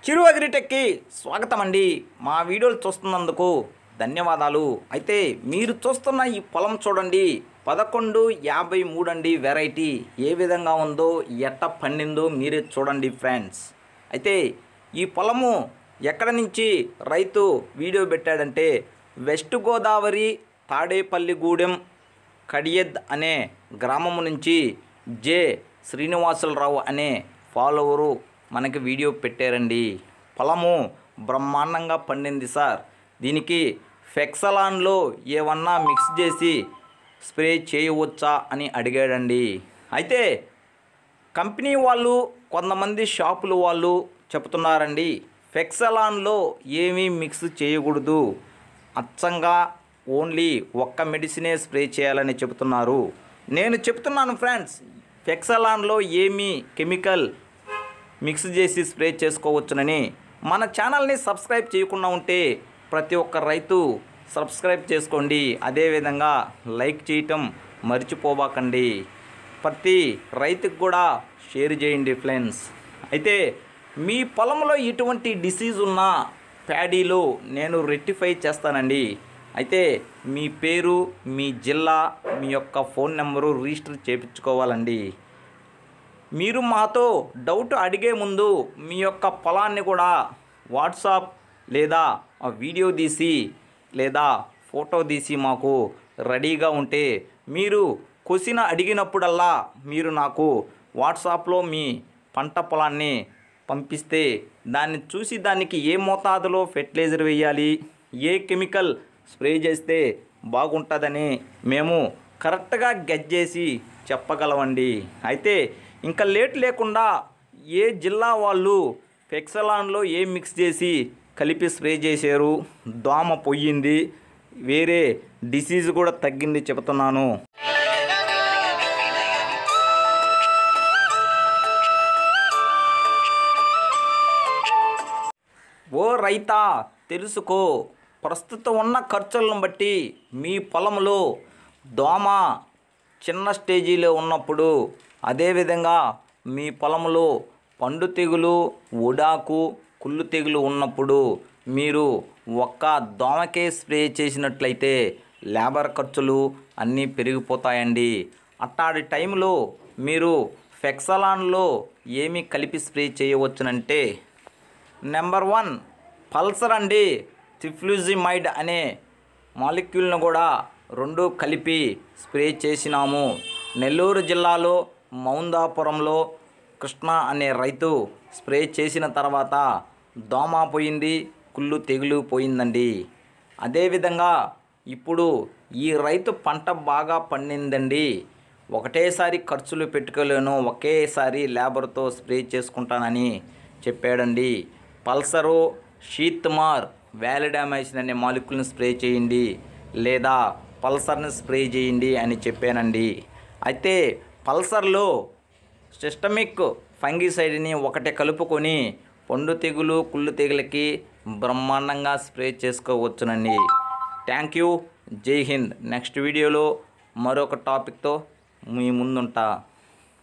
చిరు అగ్రిటెక్కి స్వాగతం అండి మా వీడియోలు చూస్తున్నందుకు ధన్యవాదాలు అయితే మీరు చూస్తున్న ఈ పొలం చూడండి పదకొండు యాభై మూడు అండి వెరైటీ ఏ విధంగా ఉందో ఎట్ట పండిందో మీరే చూడండి ఫ్రెండ్స్ అయితే ఈ పొలము ఎక్కడ నుంచి రైతు వీడియో పెట్టాడంటే వెస్ట్ గోదావరి తాడేపల్లిగూడెం కడియద్ అనే గ్రామము నుంచి జె శ్రీనివాసులరావు అనే ఫాలోవరు మనకి వీడియో పెట్టారండి పొలము బ్రహ్మాండంగా పండింది సార్ దీనికి ఫెక్సలాన్లో ఏమన్నా మిక్స్ చేసి స్ప్రే చేయవచ్చా అని అడిగాడండి అయితే కంపెనీ వాళ్ళు కొంతమంది షాపుల వాళ్ళు చెప్తున్నారండి ఫెక్సలాన్లో ఏమీ మిక్స్ చేయకూడదు అచ్చంగా ఓన్లీ ఒక్క మెడిసినే స్ప్రే చేయాలని చెబుతున్నారు నేను చెప్తున్నాను ఫ్రెండ్స్ ఫెక్సలాన్లో ఏమీ కెమికల్ మిక్స్ చేసి స్ప్రే చేసుకోవచ్చునని మన ఛానల్ని సబ్స్క్రైబ్ చేయకుండా ఉంటే ప్రతి ఒక్క రైతు సబ్స్క్రైబ్ చేసుకోండి అదేవిధంగా లైక్ చేయటం మర్చిపోబాకండి ప్రతి రైతుకు కూడా షేర్ చేయండి ఫ్రెండ్స్ అయితే మీ పొలంలో ఎటువంటి డిసీజ్ ఉన్నా ప్యాడీలో నేను రెక్టిఫై చేస్తానండి అయితే మీ పేరు మీ జిల్లా మీ యొక్క ఫోన్ నెంబరు రిజిస్టర్ చేయించుకోవాలండి మీరు మాతో డౌట్ అడిగే ముందు మీ యొక్క పొలాన్ని కూడా వాట్సాప్ లేదా ఆ వీడియో తీసి లేదా ఫోటో తీసి మాకు రెడీగా ఉంటే మీరు క్వశ్చన్ అడిగినప్పుడల్లా మీరు నాకు వాట్సాప్లో మీ పంట పొలాన్ని పంపిస్తే దాన్ని చూసి దానికి ఏ మోతాదులో ఫెర్టిలైజర్ వేయాలి ఏ కెమికల్ స్ప్రే చేస్తే బాగుంటుందని మేము కరెక్ట్గా గెజ్ చేసి చెప్పగలమండి అయితే ఇంకా లేట్ లేకుండా ఏ జిల్లా వాళ్ళు ఫెక్సలాన్లో ఏ మిక్స్ చేసి కలిపి స్ప్రే చేశారు దోమ పొయ్యింది వేరే డిసీజ్ కూడా తగ్గింది చెబుతున్నాను ఓ రైతా తెలుసుకో ప్రస్తుతం ఉన్న ఖర్చులను బట్టి మీ పొలంలో దోమ చిన్న స్టేజీలో ఉన్నప్పుడు అదేవిధంగా మీ పొలంలో పండు తెగులు ఉడాకు కుళ్ళు తెగులు ఉన్నప్పుడు మీరు ఒక్క దోమకే స్ప్రే చేసినట్లయితే లేబర్ ఖర్చులు అన్నీ పెరిగిపోతాయండి అట్టాడి టైంలో మీరు ఫెక్సలాన్లో ఏమి కలిపి స్ప్రే చేయవచ్చునంటే నెంబర్ వన్ పల్సర్ అండి టిఫ్లూజిమైడ్ అనే మాలిక్యూల్ను కూడా రెండు కలిపి స్ప్రే చేసినాము నెల్లూరు జిల్లాలో మౌందాపురంలో కృష్ణ అనే రైతు స్ప్రే చేసిన తర్వాత దోమ పోయింది కుళ్ళు తెగులు పోయిందండి అదేవిధంగా ఇప్పుడు ఈ రైతు పంట బాగా పండిందండి ఒకటేసారి ఖర్చులు పెట్టుకోలేను ఒకేసారి లేబర్తో స్ప్రే చేసుకుంటానని చెప్పాడండి పల్సరు షీత్మార్ వ్యాలిడామైసిన్ అనే మాలిక్యూల్ని స్ప్రే చేయండి లేదా పల్సర్ని స్ప్రే చేయండి అని చెప్పానండి అయితే పల్సర్లో సిస్టమిక్ ఫంగిసైడ్ని ఒకటి కలుపుకొని పండు తెగులు కుళ్ళు తెగులకి బ్రహ్మాండంగా స్ప్రే చేసుకోవచ్చునండి థ్యాంక్ యూ జై హింద్ నెక్స్ట్ వీడియోలో మరొక టాపిక్తో మీ ముందుంటా